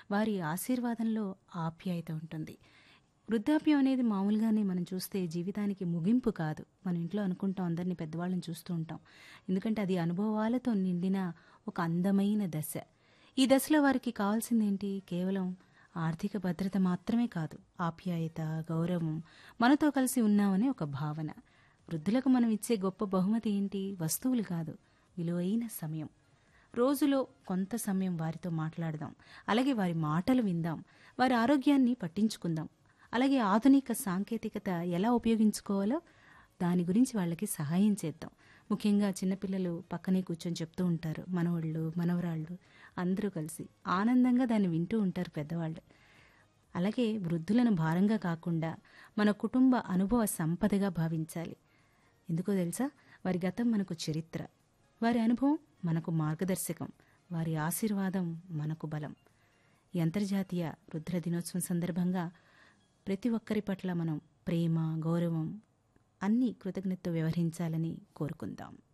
వారి ఆశీర్వాదంలో ఆప్యాయత ఉంటుంది వృద్ధాప్యం అనేది మామూలుగానే మనం చూస్తే జీవితానికి ముగింపు కాదు మన ఇంట్లో అనుకుంటాం అందరినీ పెద్దవాళ్ళని చూస్తూ ఉంటాం ఎందుకంటే అది అనుభవాలతో నిండిన ఒక అందమైన దశ ఈ దశలో వారికి కావాల్సిందేంటి కేవలం ఆర్థిక భద్రత మాత్రమే కాదు ఆప్యాయత గౌరవం మనతో కలిసి ఉన్నామనే ఒక భావన వృద్ధులకు మనం ఇచ్చే గొప్ప బహుమతి ఏంటి వస్తువులు కాదు విలువైన సమయం రోజులో కొంత సమయం వారితో మాట్లాడదాం అలాగే వారి మాటలు విందాం వారి ఆరోగ్యాన్ని పట్టించుకుందాం అలాగే ఆధునిక సాంకేతికత ఎలా ఉపయోగించుకోవాలో దాని గురించి వాళ్ళకి సహాయం చేద్దాం ముఖ్యంగా చిన్నపిల్లలు పక్కనే కూర్చొని చెప్తూ ఉంటారు మనవాళ్ళు మనవరాళ్ళు అందరూ కలిసి ఆనందంగా దాన్ని వింటూ ఉంటారు పెద్దవాళ్ళు అలాగే వృద్ధులను భారంగా కాకుండా మన కుటుంబ అనుభవ సంపదగా భావించాలి ఎందుకో తెలుసా వారి గతం మనకు చరిత్ర వారి అనుభవం మనకు మార్గదర్శకం వారి ఆశీర్వాదం మనకు బలం ఈ అంతర్జాతీయ వృద్ధుల దినోత్సవం సందర్భంగా ప్రతి ఒక్కరి పట్ల మనం ప్రేమ గౌరవం అన్ని కృతజ్ఞతతో వ్యవహరించాలని కోరుకుందాం